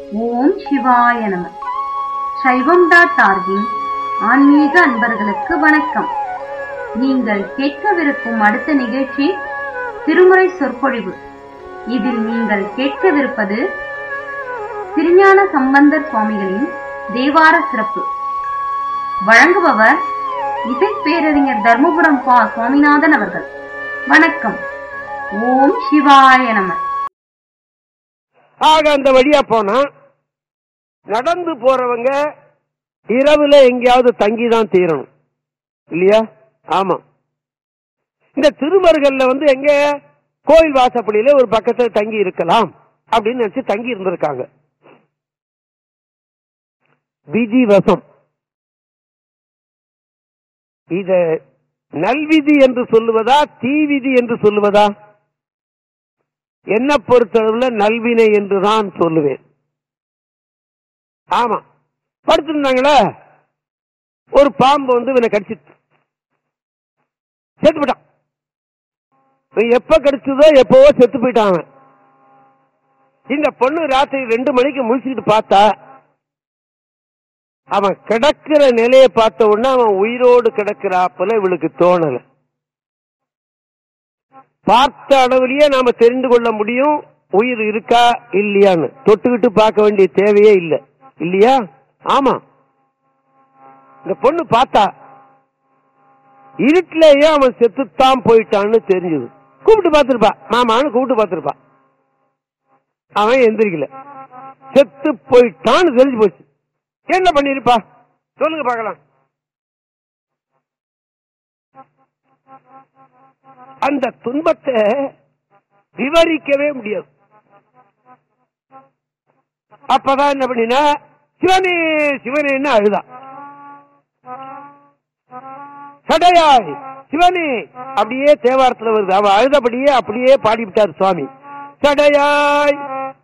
ஓம் சிவாய நம சைவம் டாட் ஆர்கின் ஆன்மீக அன்பர்களுக்கு வணக்கம் நீங்கள் கேட்கவிருக்கும் அடுத்த நிகழ்ச்சி திருமுறை சொற்பொழிவு இதில் நீங்கள் கேட்கவிருப்பது திருஞான சம்பந்தர் சுவாமிகளின் தேவார சிறப்பு வழங்குபவர் இசைப்பேரறிஞர் தர்மபுரம் பா சுவாமிநாதன் அவர்கள் வணக்கம் ஓம் சிவாய நம ஆக அந்த வழியா போனா நடந்து போறவங்க இரவுல எங்கேயாவது தங்கிதான் தீரணும் இல்லையா ஆமா இந்த திருமருகல்ல வந்து எங்க கோயில் வாசப்படியில ஒரு பக்கத்துல தங்கி இருக்கலாம் அப்படின்னு நினைச்சு தங்கி இருந்திருக்காங்க விதி வசம் இத நல்விதி என்று சொல்லுவதா தீவிதி என்று சொல்லுவதா என்ன பொறுத்தளவுல நல்வினை என்றுதான் சொல்லுவேன் ஆமா படுத்திருந்தாங்களே ஒரு பாம்பு வந்து இவனை கடிச்சிட்டு செத்து போயிட்டான் இவன் எப்ப கடிச்சதோ எப்பவோ செத்து போயிட்டான் அவன் இந்த பொண்ணு ராத்திரி ரெண்டு மணிக்கு முடிச்சுக்கிட்டு பார்த்தா அவன் கிடக்கிற நிலையை பார்த்த உடனே அவன் உயிரோடு கிடக்கிறாப்புல இவளுக்கு தோணல பார்த்த அளவுலயே நாம தெரிந்து கொள்ள முடியும் உயிர் இருக்கா இல்லையான்னு தொட்டுக்கிட்டு பார்க்க வேண்டிய தேவையே இல்லை இல்லையா ஆமா இந்த பொண்ணு பார்த்தா இருட்டிலேயே அவன் செத்துத்தான் போயிட்டான்னு தெரிஞ்சது கூப்பிட்டு பார்த்திருப்பா மாமான்னு கூப்பிட்டு பார்த்திருப்பா அவன் எந்திரிக்கல செத்து போயிட்டான்னு தெரிஞ்சு போச்சு என்ன பண்ணிருப்பா சொல்லுங்க பார்க்கலாம் அந்த துன்பத்தை விவரிக்கவே முடியாது அப்பதான் என்ன பண்ணினா சிவனே சிவனேன்னு அழுதா சடையாய் சிவனே அப்படியே தேவாரத்துல வருது அவ அழுதபடியே அப்படியே பாடிவிட்டார் சுவாமி சடையாய்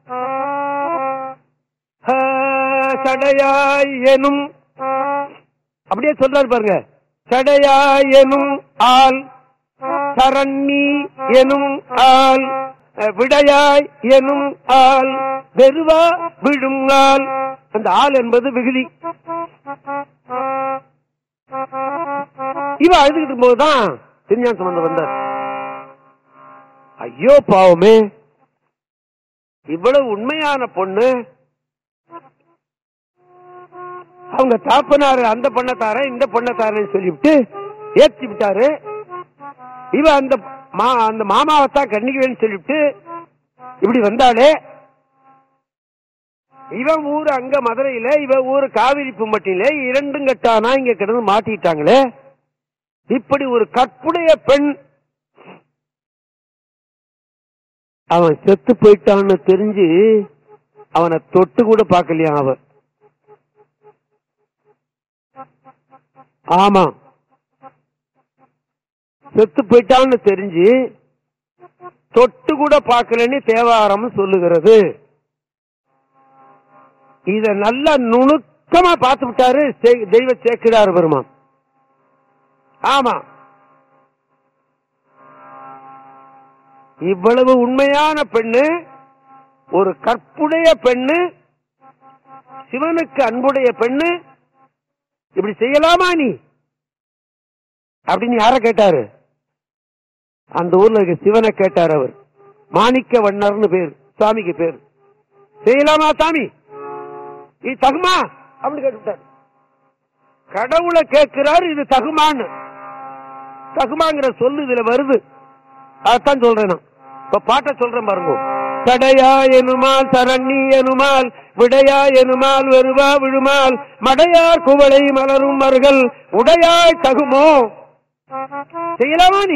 ஆ, சடையாய் எனும் அப்படியே சொல்றாரு பாருங்க சடையாய் எனும் ஆள் சரண்ணி எனும் ஆள் அஹ், விடையாய் எனும் ஆள் வெறுவா விடும் ஆள் அந்த ஆள் என்பது விகுதி இவ அழுதுகிட்டு போதுதான் திருஞான சம்பந்தம் வந்தார் ஐயோ பாவமே இவ்வளவு உண்மையான பொண்ணு அவங்க தாப்பனாரு அந்த பண்ணத்தார இந்த பண்ணத்தாரன்னு சொல்லிவிட்டு ஏத்தி விட்டாரு இவ அந்த மா அந்த மாமாவைத்தான் கண்ணிக்குவேன்னு சொல்லிவிட்டு இப்படி வந்தாலே இவன் ஊரு அங்க மதுரையில இவ ஊரு காவிரி பூம்பட்டியில இரண்டும் கட்டானா இங்க கிடந்து மாட்டிட்டாங்களே இப்படி ஒரு கற்புடைய பெண் அவன் செத்து போயிட்டான்னு தெரிஞ்சு அவனை தொட்டு கூட பார்க்கலையா அவ ஆமா செத்து போயிட்டான்னு தெரிஞ்சு தொட்டு கூட பார்க்கலன்னு தேவாரம் சொல்லுகிறது இத நல்லா நுணுக்கமா பார்த்து விட்டாரு சே- தெய்வ சேக்கிடார் பெருமான் ஆமா இவ்வளவு உண்மையான பெண்ணு ஒரு கற்புடைய பெண்ணு சிவனுக்கு அன்புடைய பெண்ணு இப்படி செய்யலாமா நீ அப்படின்னு யார கேட்டாரு அந்த ஊர்ல இருக்க சிவனை கேட்டார் அவர் மாணிக்க வண்ணர்னு பேர் சாமிக்கு பேர் செய்யலாமா சாமி இது தகுமா அப்படின்னு கேட்டுட்டார் கடவுளை கேட்கிறார் இது தகுமான்னு தகுமாங்கிற சொல்லு இதுல வருது அதான் சொல்றேன் நான் இப்ப பாட்ட சொல்றேன் பாருங்க சடையா எனுமால் சரண்ணி எனுமால் விடையா எனுமால் வெறுவா விழுமால் மடையார் குவளை மலரும் மருகள் உடையாய் தகுமோ செய்யலாமா நீ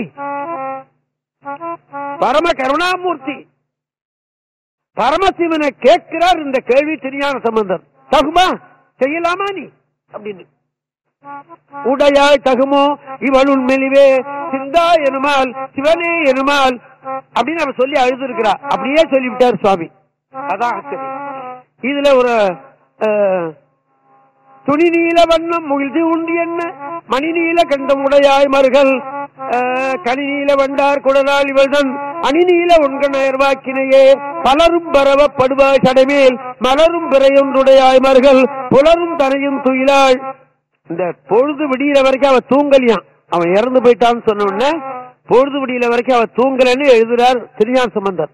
பரம கருணாமூர்த்தி பரமசிவனை கேட்கிறார் இந்த கேள்வி திருஞான சம்பந்தர் தகுமா செய்யலாமா நீ அப்படின்னு உடையாய் தகுமோ இவளுள் மெலிவே சிந்தா எனுமால் சிவனே எனுமால் அப்படின்னு அவன் சொல்லி அழுது இருக்கிறா அப்படியே சொல்லிவிட்டார் சுவாமி அதான் ஆச்சரியம் இதுல ஒரு அஹ், துணி நீல வண்ணம் முகிழ்ச்சி உண்டு என்ன மணி நீல கண்டம் உடையாய் மருகள் அஹ், கனி நீல வண்டார் குடலால் இவள்தன் அணிநீல உண்கணர்வாக்கினையே பலரும் பரவப்படுவாய் சடமேல் மலரும் பிறையொன்றுடையாய்மர்கள் புலரும் தனையும் துயிலாள் இந்த பொழுது விடியிற வரைக்கும் அவ தூங்கலியாம் அவன் இறந்து போயிட்டான்னு சொன்ன உடனே பொழுது விடியில வரைக்கும் அவ தூங்கலன்னு எழுதுறார் திருஞான சம்பந்தர்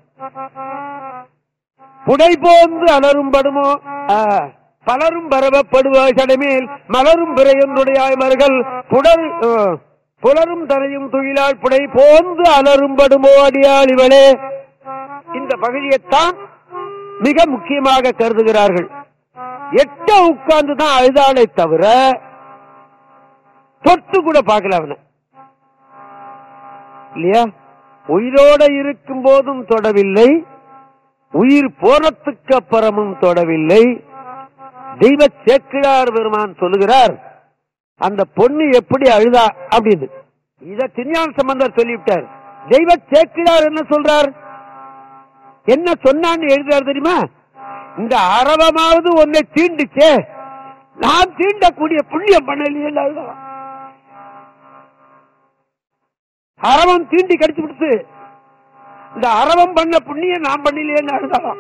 புடை போந்து அலரும் படுமோ ஆ, பலரும் பரவப்படுவாய் சடமேல் மலரும் பிறையொன்றுடையாய்மர்கள் புடல் ஆ, புலரும் தனையும் துயிலாள் புடை போந்து அலரும் படுமோ அடியாள் இவளே இந்த பகுதியைத்தான் மிக முக்கியமாக கருதுகிறார்கள் எட்ட உட்கார்ந்து தான் அழுதாளே தவிர தொட்டு கூட பார்க்கல அவனை இல்லையா உயிரோட இருக்கும் போதும் தொடவில்லை உயிர் போனத்துக்கு அப்புறமும் தொடவில்லை தெய்வ சேக்கிழார் பெருமான் சொல்லுகிறார் அந்த பொண்ணு எப்படி அழுதா அப்படின்னு இத திருஞான சம்பந்தர் சொல்லிவிட்டார் தெய்வ சேக்கிழார் என்ன சொல்றார் என்ன சொன்னான்னு எழுதுறார் தெரியுமா இந்த அரவமாவது உன்னை தீண்டுச்சே நான் தீண்டக்கூடிய புண்ணியம் பண்ணலையே அழுதான் அரவம் தீண்டி கடிச்சு விடுத்து இந்த அரவம் பண்ண புண்ணியம் நான் பண்ணலையேன்னு அழுதாலாம்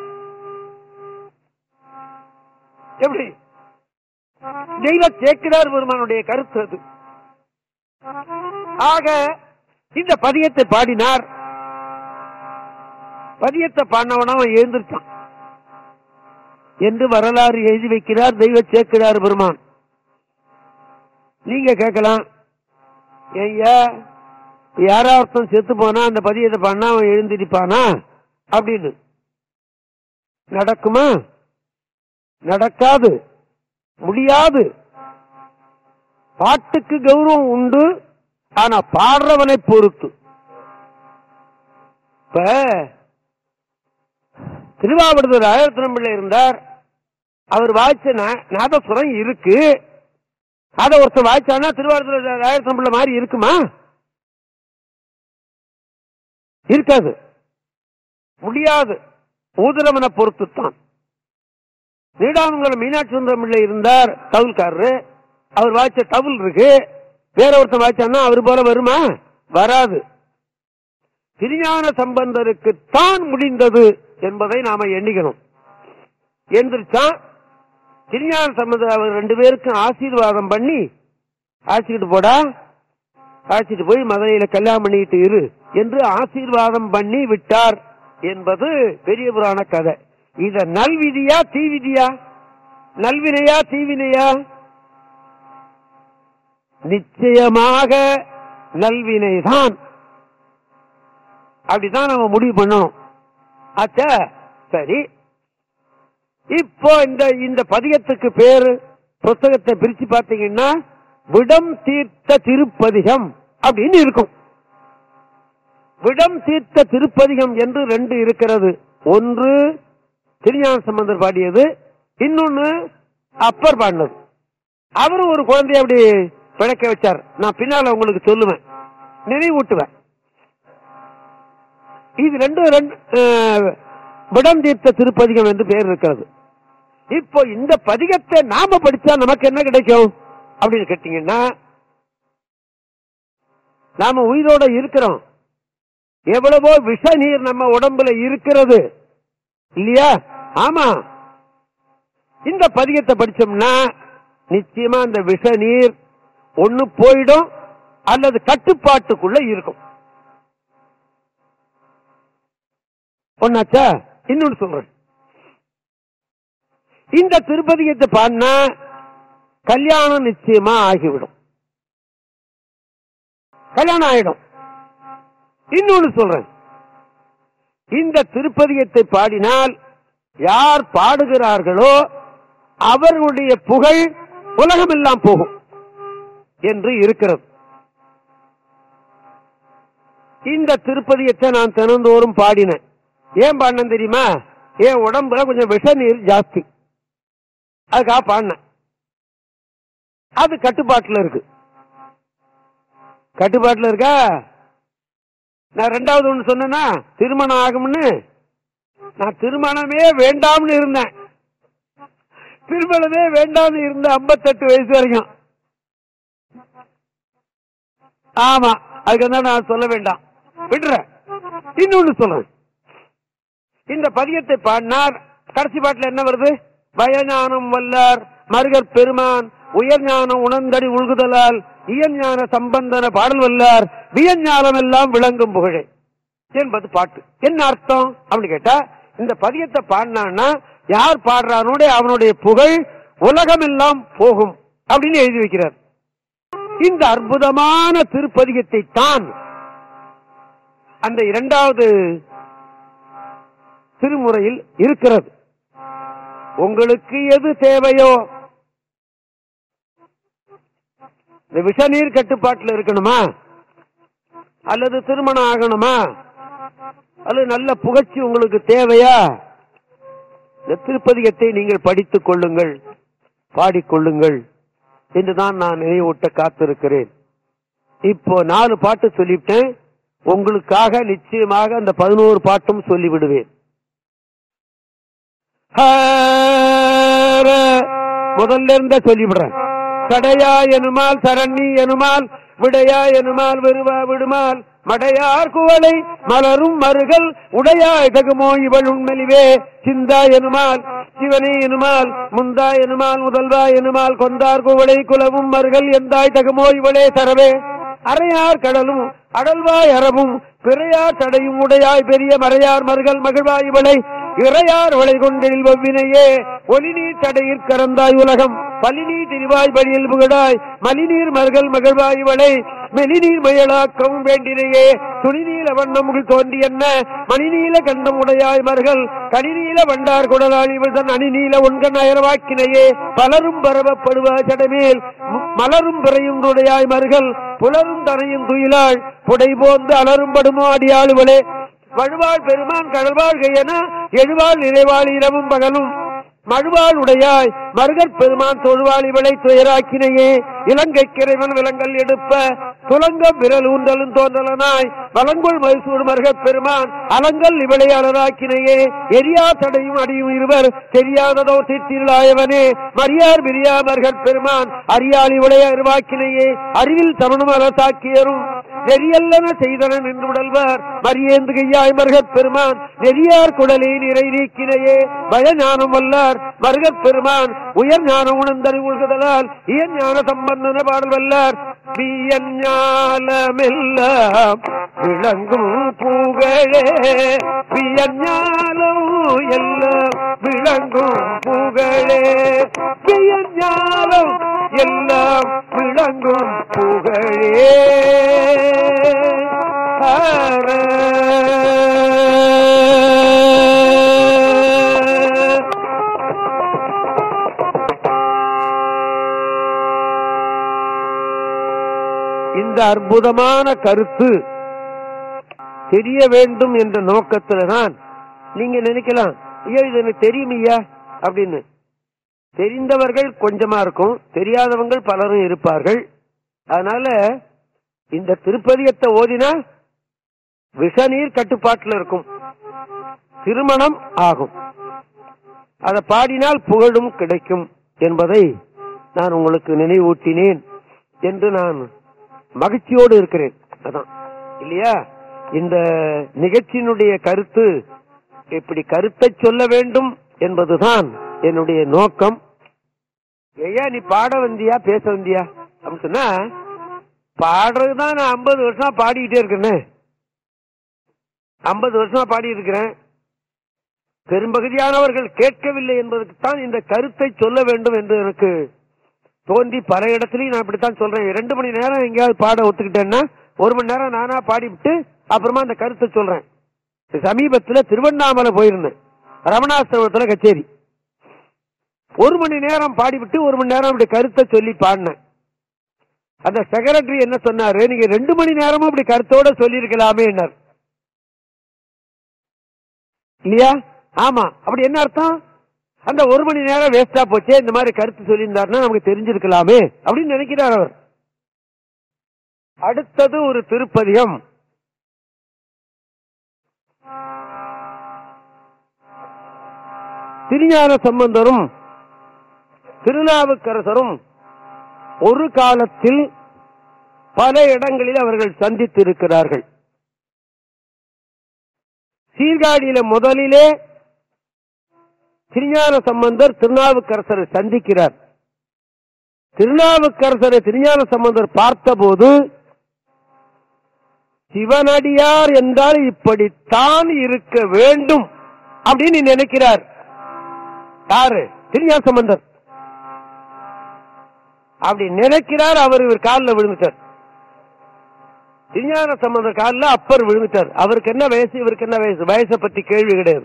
எப்படி தெய்வ சேக்கிரார் பெருமானுடைய கருத்து அது ஆக இந்த பதியத்தை பாடினார் பதியத்தை பாடினவன அவன் எழுந்திருச்சான் என்று வரலாறு எழுதி வைக்கிறார் தெய்வ சேக்கிரார் பெருமான் நீங்க கேட்கலாம் ஐயா யாரா ஒருத்தன் செத்து போனா அந்த பதியத்தை பண்ணா அவன் எழுந்திருப்பானா அப்படின்னு நடக்குமா நடக்காது முடியாது பாட்டுக்கு கௌரவம் உண்டு ஆனா பாடுறவனை பொறுத்து இப்ப திருவாவடுதூர் ஆயிரத்தினம் பிள்ளை இருந்தார் அவர் வாய்ச்ச நா- நாதசுரம் இருக்கு அத ஒருத்தர் வாய்ச்சானா திருவாவடுதூர் ஆயிரத்தினம் பிள்ளை மாதிரி இருக்குமா இருக்காது முடியாது ஊதுரவனை பொறுத்துத்தான் நீடாமங்கலம் மீனாட்சி சுந்தரம் பிள்ளை இருந்தார் தவுல்காரரு அவர் வாய்ச்ச தவுல் இருக்கு வேற ஒருத்தன் வாய்ச்சான்னா அவர் போல வருமா வராது திருஞான சம்பந்தருக்கு தான் முடிந்தது என்பதை நாம எண்ணிக்கணும் எந்திரிச்சான் திருஞான சம்பந்தர் அவர் ரெண்டு பேருக்கும் ஆசீர்வாதம் பண்ணி ஆச்சிக்கிட்டு போடா அழைச்சிட்டு போய் மதுரையில கல்யாணம் பண்ணிட்டு இரு என்று ஆசீர்வாதம் பண்ணி விட்டார் என்பது பெரிய புராண கதை இத நல்விதியா தீவிதியா நல்வினையா தீவினையா நிச்சயமாக நல்வினைதான் அப்படிதான் நம்ம முடிவு பண்ணணும் ஆச்சா சரி இப்போ இந்த இந்த பதிகத்துக்கு பேரு புத்தகத்தை பிரிச்சு பார்த்தீங்கன்னா விடம் தீர்த்த திருப்பதிகம் அப்படின்னு இருக்கும் விடம் தீர்த்த திருப்பதிகம் என்று ரெண்டு இருக்கிறது ஒன்று திருஞான சம்பந்தர் பாடியது இன்னொன்னு அப்பர் பாடினது அவரும் ஒரு குழந்தைய அப்படி பிழைக்க வச்சார் நான் பின்னால உங்களுக்கு சொல்லுவேன் நினைவூட்டுவேன் இது ரெண்டும் ரெண்டு அஹ், விடம் தீர்த்த திருப்பதிகம் என்று பெயர் இருக்கிறது இப்போ இந்த பதிகத்தை நாம படிச்சா நமக்கு என்ன கிடைக்கும் அப்படின்னு கேட்டீங்கன்னா நாம உயிரோட இருக்கிறோம் எவ்வளவோ விஷ நீர் நம்ம உடம்புல இருக்கிறது இல்லையா ஆமா இந்த பதிகத்தை படிச்சோம்னா நிச்சயமா அந்த விஷ நீர் ஒண்ணு போயிடும் அல்லது கட்டுப்பாட்டுக்குள்ள இருக்கும் ஒன்னாச்சா இன்னொன்னு சொல்றேன் இந்த திருப்பதிகத்தை பாடினா கல்யாணம் நிச்சயமா ஆகிவிடும் கல்யாணம் ஆயிடும் இன்னொன்னு சொல்றேன் இந்த திருப்பதிகத்தை பாடினால் யார் பாடுகிறார்களோ அவர்களுடைய புகழ் உலகமெல்லாம் போகும் என்று இருக்கிறது இந்த திருப்பதியத்தை நான் தினந்தோறும் பாடினேன் ஏன் பாடினேன் தெரியுமா என் உடம்புல கொஞ்சம் விஷ நீர் ஜாஸ்தி அதுக்காக பாடினேன் அது கட்டுப்பாட்டுல இருக்கு கட்டுப்பாட்டுல இருக்கா நான் ரெண்டாவது ஒண்ணு சொன்னேன்னா திருமணம் ஆகும்னு நான் திருமணமே வேண்டாம்னு இருந்தேன் திருமணமே வேண்டாம்னு இருந்த 58 வயசு வரைக்கும் ஆமா அதுக்கு தான் நான் சொல்ல வேண்டாம் விடுறேன் இன்னொன்னு சொல்றேன் இந்த பதியத்தை பாடினார் கடைசி பாட்டுல என்ன வருது பயஞானம் வல்லார் மருகர் பெருமான் உயர்ஞானம் உணர்ந்தடி உள்குதலால் இயஞ்ஞான சம்பந்தன பாடல் வல்லார் வியஞ்ஞானம் எல்லாம் விளங்கும் புகழே என்பது பாட்டு என்ன அர்த்தம் அப்படின்னு கேட்டா இந்த பதியத்தை பாடினான்னா யார் பாடுறானோட அவனுடைய புகழ் உலகம் எல்லாம் போகும் அப்படின்னு எழுதி வைக்கிறார் இந்த அற்புதமான திருப்பதிகத்தை தான் அந்த இரண்டாவது திருமுறையில் இருக்கிறது உங்களுக்கு எது தேவையோ இந்த விஷநீர் கட்டுப்பாட்டில் இருக்கணுமா அல்லது திருமணம் ஆகணுமா அல்லது நல்ல புகழ்ச்சி உங்களுக்கு தேவையா இந்த திருப்பதிகத்தை நீங்கள் படித்துக் கொள்ளுங்கள் பாடிக்கொள்ளுங்கள் என்றுதான் நான் நினைவூட்ட காத்திருக்கிறேன் இப்போ நாலு பாட்டு சொல்லிவிட்டேன் உங்களுக்காக நிச்சயமாக அந்த பதினோரு பாட்டும் சொல்லிவிடுவேன் ஹர. முதல்ல இருந்த சொல்லிவிடுறேன் சடையா எனுமால் சரண்ணி எனுமால் விடையா எனுமால் வெறுவா விடுமால் மடையார் குவளை மலரும் மருகல் உடையாய் தகுமோ இவள் உண்மெலிவே சிந்தா எனுமால் சிவனே எனுமால் முந்தா எனுமால் முதல்வா எனுமால் கொந்தார் குவளை குலவும் மருகல் எந்தாய் தகுமோ இவளே சரவே அறையார் கடலும் அடல்வாய் அரவும் பிறையார் தடையும் உடையாய் பெரிய மறையார் மருகல் மகிழ்வாய் இவளை இறையார் வளை கொண்டில் வவ்வினையே ஒலிநீர் தடையிற் கறந்தாய் உலகம் பலிநீர் திரிவாய் பலியில் புகழாய் மலிநீர் மருகல் மகிழ்வாய் இவளை மெலிநீர் மயலாக்கவும் வேண்டினையே துணிநீல வண்ணமுகள் தோன்றி என்ன மணிநீல கண்டம் உடையாய் மருகல் கனிநீல வண்டார் குடலாளி தன் அணிநீல ஒன்கண் அயர்வாக்கினையே பலரும் பரவப்படுவாய் சடமேல் ம- மலரும் பிறையும் உடையாய் மருகல் புலரும் தரையும் துயிலாள் புடை போந்து அலரும் படுமோ அடியாளுவளே வழுவாள் பெருமான் கடல்வாழ் கையன எழுவாள் நிறைவாள் இரவும் பகலும் மழுவாள் உடையாய் மருகற் பெருமான் தொழுவாள் இவளை துயராக்கினையே இலங்கை கிரைவன் விலங்கல் எடுப்ப துலங்கம் விரல் ஊன்றலும் தோன்றலனாய் வலங்குள் மைசூர் மருகப் பெருமான் அலங்கல் இவளை அலராக்கினையே எரியா தடையும் அடியும் இருவர் தெரியாததோ தீர்த்திருளாயவனே மரியார் பிரியா மருகற் பெருமான் அறியாள் இவளை அருவாக்கினையே அறிவில் தமிழும் அரசாக்கியரும் நெறியல்லன செய்தன நின்று உடல்வார் மரியேந்து கையாய் மருகப் பெருமான் நெறியார் குடலே நிறை நீக்கினையே பயஞானம் வல்லார் மருகப் பெருமான் உயர் ஞானம் உணர்ந்தறி உள்குதலால் இயன் ஞான சம்பந்தன பாடல் வல்லார் வியன் ஞானமெல்லாம் விளங்கும் புகழே வியன் ஞானம் எல்லாம் விளங்கும் புகழே வியன் ஞானம் எல்லாம் விளங்கும் புகழே ஹர. இந்த அற்புதமான கருத்து தெரிய வேண்டும் என்ற நோக்கத்துல தான் நீங்க நினைக்கலாம் ஐயோ இது எனக்கு தெரியும் ஐயா அப்படின்னு தெரிந்தவர்கள் கொஞ்சமா இருக்கும் தெரியாதவங்க பலரும் இருப்பார்கள் அதனால இந்த திருப்பதியத்தை ஓதினா விஷநீர் கட்டுப்பாட்டில் இருக்கும் திருமணம் ஆகும் அதை பாடினால் புகழும் கிடைக்கும் என்பதை நான் உங்களுக்கு நினைவூட்டினேன் என்று நான் மகிழ்ச்சியோடு இருக்கிறேன் அதான் இல்லையா இந்த நிகழ்ச்சியினுடைய கருத்து இப்படி கருத்தை சொல்ல வேண்டும் என்பதுதான் என்னுடைய நோக்கம் ஐயா நீ பாட வந்தியா பேச வந்தியா அப்படின்னு சொன்னா பாடுறதுதான் நான் ஐம்பது வருஷமா பாடிக்கிட்டே இருக்கேனே ஐம்பது வருஷமா பாடி இருக்கிறேன் பெரும்பகுதியானவர்கள் கேட்கவில்லை என்பதற்குத்தான் இந்த கருத்தை சொல்ல வேண்டும் என்று எனக்கு தோன்றி பல இடத்துலயும் நான் இப்படித்தான் சொல்றேன் ரெண்டு மணி நேரம் எங்கேயாவது பாட ஒத்துக்கிட்டேன்னா ஒரு மணி நேரம் நானா பாடிவிட்டு அப்புறமா அந்த கருத்தை சொல்றேன் சமீபத்துல திருவண்ணாமலை போயிருந்தேன் ரமணாசிரமத்துல கச்சேரி ஒரு மணி நேரம் பாடிவிட்டு ஒரு மணி நேரம் அப்படி கருத்தை சொல்லி பாடினேன் அந்த செக்ரட்டரி என்ன சொன்னாரு நீங்க ரெண்டு மணி நேரமும் அப்படி கருத்தோட சொல்லியிருக்கலாமே இல்லையா ஆமா அப்படி என்ன அர்த்தம் அந்த ஒரு மணி நேரம் வேஸ்டா போச்சே இந்த மாதிரி கருத்து சொல்லியிருந்தாருன்னா நமக்கு தெரிஞ்சிருக்கலாமே அப்படின்னு நினைக்கிறார் அவர் அடுத்தது ஒரு திருப்பதிகம் திருஞான சம்பந்தரும் திருநாவுக்கரசரும் ஒரு காலத்தில் பல இடங்களில் அவர்கள் சந்தித்திருக்கிறார்கள் சீர்காழியில முதலிலே திருஞான சம்பந்தர் திருநாவுக்கரசரை சந்திக்கிறார் திருநாவுக்கரசரை திருஞான சம்பந்தர் பார்த்தபோது சிவனடியார் என்றால் இப்படித்தான் இருக்க வேண்டும் அப்படின்னு நினைக்கிறார் யாரு திருஞான சம்பந்தர் அப்படி நினைக்கிறார் அவர் இவர் காலில் விழுந்துட்டார் திருஞான சம்பந்தர் காலில் அப்பர் விழுந்துட்டார் அவருக்கு என்ன வயசு இவருக்கு என்ன வயசு வயசை பத்தி கேள்வி கிடையாது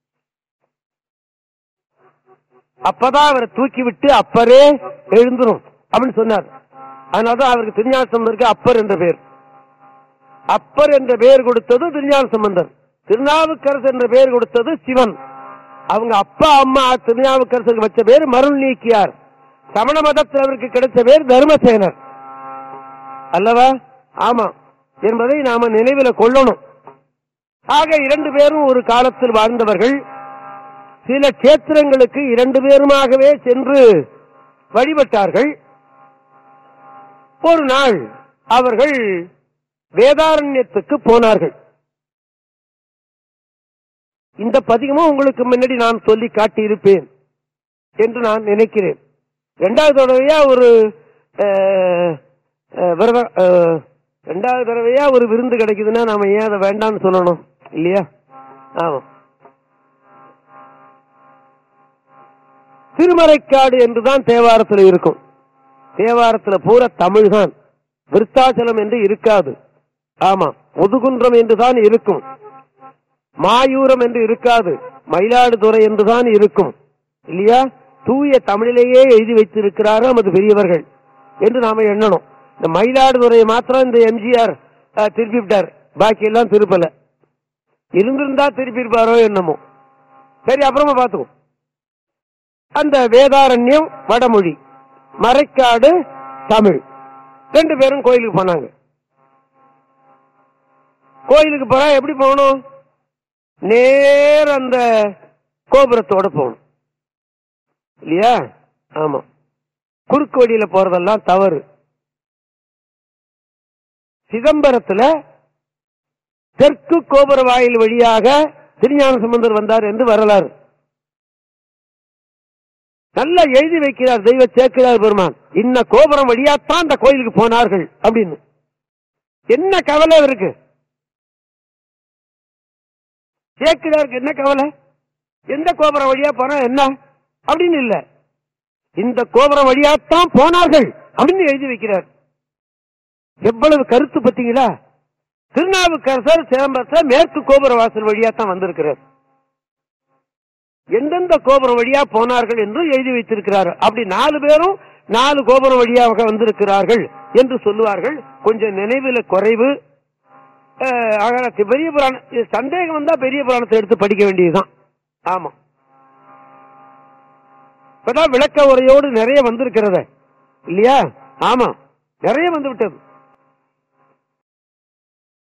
அப்பதான் அவரை தூக்கி விட்டு அப்பரே எழுந்துரும் அப்படின்னு சொன்னார் அதனாலதான் அவருக்கு திருஞான சம்பந்தருக்கு அப்பர் என்ற பெயர் அப்பர் என்ற பெயர் கொடுத்தது திருஞான சம்பந்தர் திருநாவுக்கரசு என்ற பெயர் கொடுத்தது சிவன் அவங்க அப்பா அம்மா திருநாவுக்கரசருக்கு வச்ச பேர் மருள் நீக்கியார் சமண மதத்தில் அவருக்கு கிடைச்ச பேர் தர்மசேனர் அல்லவா ஆமா என்பதை நாம நினைவில் கொள்ளணும் ஆக இரண்டு பேரும் ஒரு காலத்தில் வாழ்ந்தவர்கள் சில கேத்திரங்களுக்கு இரண்டு பேருமாகவே சென்று வழிபட்டார்கள் ஒரு நாள் அவர்கள் வேதாரண்யத்துக்கு போனார்கள் இந்த பதிகமும் உங்களுக்கு முன்னாடி நான் சொல்லி காட்டியிருப்பேன் என்று நான் நினைக்கிறேன் இரண்டாவது தடவையா ஒரு அஹ், அஹ், விரத- அஹ், இரண்டாவது தடவையா ஒரு விருந்து கிடைக்குதுன்னா நாம ஏன் அதை வேண்டாம்னு சொல்லணும் இல்லையா ஆமா திருமறைக்காடு என்றுதான் தேவாரத்தில் இருக்கும் தேவாரத்தில் பூரா தமிழ் தான் விருத்தாச்சலம் என்று இருக்காது ஆமா முதுகுன்றம் என்றுதான் இருக்கும் மாயூரம் என்று இருக்காது மயிலாடுதுறை என்றுதான் இருக்கும் இல்லையா தூய தமிழிலேயே எழுதி வைத்திருக்கிறார்கள் நமது பெரியவர்கள் என்று நாம எண்ணணும் இந்த மயிலாடுதுறையை மாத்திரம் இந்த எம்ஜிஆர் திருப்பி விட்டார் பாக்கி எல்லாம் திருப்பல இருந்திருந்தா திருப்பி இருப்பாரோ என்னமோ சரி அப்புறமா பார்த்துக்கோ அந்த வேதாரண்யம் வடமொழி மறைக்காடு தமிழ் ரெண்டு பேரும் கோயிலுக்கு போனாங்க கோயிலுக்கு போனா எப்படி போகணும் நேர அந்த கோபுரத்தோட போகணும் இல்லையா ஆமா குறுக்கு வழியில போறதெல்லாம் தவறு சிதம்பரத்துல தெற்கு கோபுர வாயில் வழியாக திருஞான சம்பந்தர் வந்தார் என்று வரலாறு நல்லா எழுதி வைக்கிறார் தெய்வ சேக்கிரார் பெருமான் இன்ன கோபுரம் வழியாத்தான் அந்த கோயிலுக்கு போனார்கள் அப்படின்னு என்ன கவலை இருக்கு சேக்கிராருக்கு என்ன கவலை எந்த கோபுரம் வழியா போனா என்ன அப்படின்னு இல்ல இந்த கோபுரம் வழியாத்தான் போனார்கள் அப்படின்னு எழுதி வைக்கிறார் எவ்வளவு கருத்து பத்தீங்களா திருநாவுக்கரசர் சிதம்பரத்தை மேற்கு கோபுர வாசல் வழியாத்தான் வந்திருக்கிறார் எந்தெந்த கோபுரம் வழியா போனார்கள் என்று எழுதி வைத்திருக்கிறார் அப்படி நாலு பேரும் நாலு கோபுரம் வழியாக வந்திருக்கிறார்கள் என்று சொல்லுவார்கள் கொஞ்சம் நினைவில் குறைவு அஹ், ஆக, பெரிய புராணம் இது சந்தேகம் வந்தா பெரிய புராணத்தை எடுத்து படிக்க வேண்டியதுதான் ஆமா இப்பதான் விளக்க உரையோடு நிறைய வந்திருக்கிறத இல்லையா ஆமா நிறைய வந்து விட்டது